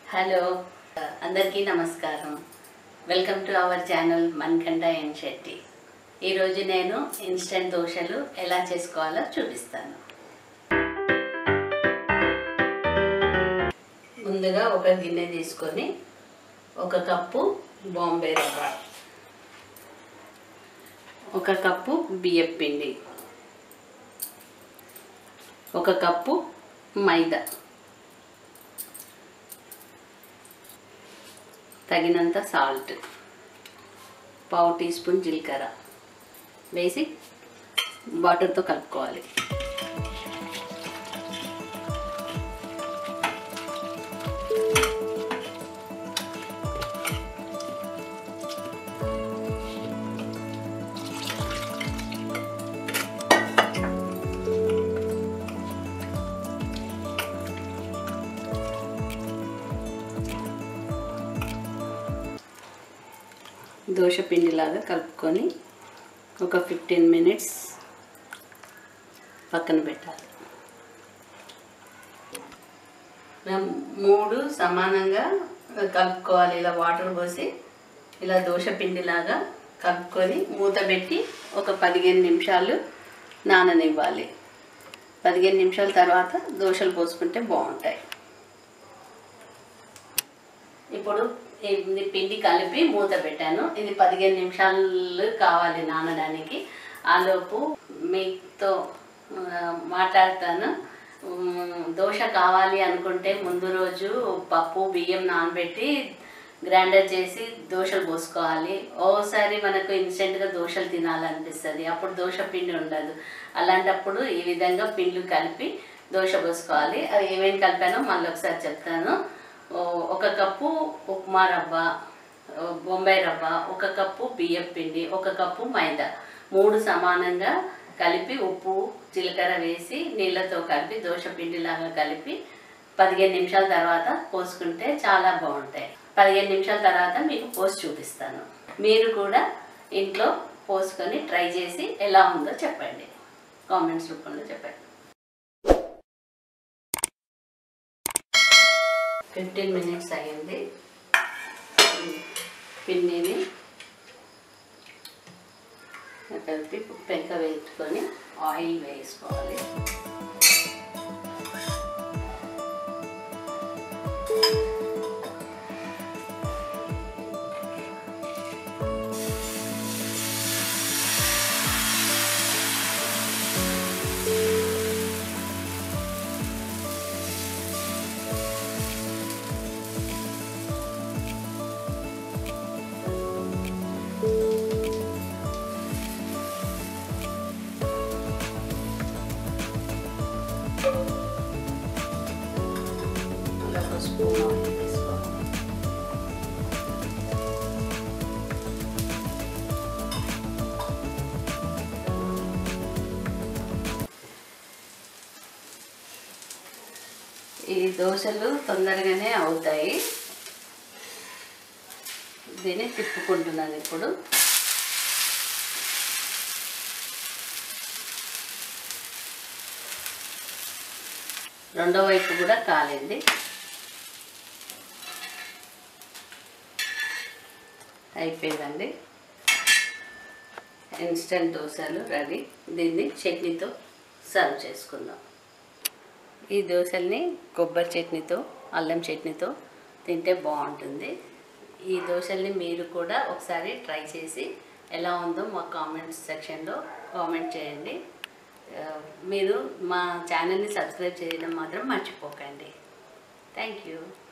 hello అందరికీ నమస్కారం welcome to our channel మన్కండ ఎన్ శెట్టి ఈరోజు నేను ఇన్స్టెంట్ దోశలు ఎలా చేసుకోవాలో చూపిస్తాను ముందుగా ఒక గిన్నె తీసుకొని ఒక కప్పు బాంబే రవ్వ ఒక కప్పు బియ్యం పిండి ఒక కప్పు మైదా తగినంత సాల్ట్ పావు టీ స్పూన్ జీలకర్ర వేసి వాటర్తో కలుపుకోవాలి దోశ పిండిలాగా కలుపుకొని ఒక ఫిఫ్టీన్ మినిట్స్ పక్కన పెట్టాలి మనం మూడు సమానంగా కలుపుకోవాలి ఇలా వాటర్ పోసి ఇలా దోశ పిండిలాగా కలుపుకొని మూత పెట్టి ఒక పదిహేను నిమిషాలు నాననివ్వాలి పదిహేను నిమిషాల తర్వాత దోశలు పోసుకుంటే బాగుంటాయి ఇప్పుడు ఇది పిండి కలిపి మూత పెట్టాను ఇది పదిహేను నిమిషాలు కావాలి నానడానికి ఆలోపు మీతో ఆ, మాట్లాడతాను ఉమ్, దోశ కావాలి అనుకుంటే ముందు రోజు పప్పు బియ్యం నానబెట్టి గ్రైండర్ చేసి దోశలు పోసుకోవాలి ఓసారి మనకు ఇన్స్టెంట్గా దోశలు తినాలనిపిస్తుంది అప్పుడు దోశ పిండి ఉండదు అలాంటప్పుడు ఈ విధంగా పిండ్లు కలిపి దోశ పోసుకోవాలి అది ఏమేమి కలిపానో మళ్ళీ ఒకసారి చెప్తాను ఓ, ఒక కప్పు ఉప్మా రవ్వ ఓ, బొంబాయి రవ్వ ఒక కప్పు బియ్యం పిండి ఒక కప్పు మైదా మూడు సమానంగా కలిపి ఉప్పు జీలకర్ర వేసి నీళ్ళతో కలిపి దోశ పిండిలాగా కలిపి పదిహేను నిమిషాల తర్వాత పోసుకుంటే చాలా బాగుంటాయి పదిహేను నిమిషాల తర్వాత మీకు పోసి చూపిస్తాను మీరు కూడా ఇంట్లో పోసుకొని ట్రై చేసి ఎలా ఉందో చెప్పండి కామెంట్స్ రూపంలో చెప్పండి ఫిఫ్టీన్ మినిట్స్ అయ్యింది పిండిని కలిపి పెంక వేసుకొని ఆయిల్ వేసుకోవాలి అలా ఒక స్పూన్ ఆయిల్ వేసుకోవాలి ఈ దోశలు తొందరగానే అవుతాయి దీన్ని తిప్పుకుంటున్నాను ఇప్పుడు రెండో వైపు కూడా కాలింది అయిపోయిందండి ఇన్స్టెంట్ దోశలు రెడీ దీన్ని చట్నీతో సర్వ్ చేసుకుందాం ఈ దోశల్ని కొబ్బరి చట్నీతో అల్లం చట్నీతో తింటే బాగుంటుంది ఈ దోశల్ని మీరు కూడా ఒకసారి ట్రై చేసి ఎలా ఉందో మా కామెంట్స్ సెక్షన్లో కామెంట్ చేయండి ఆ, మీరు మా ఛానల్ని సబ్స్క్రైబ్ చేయడం మాత్రం మర్చిపోకండి థ్యాంక్ యూ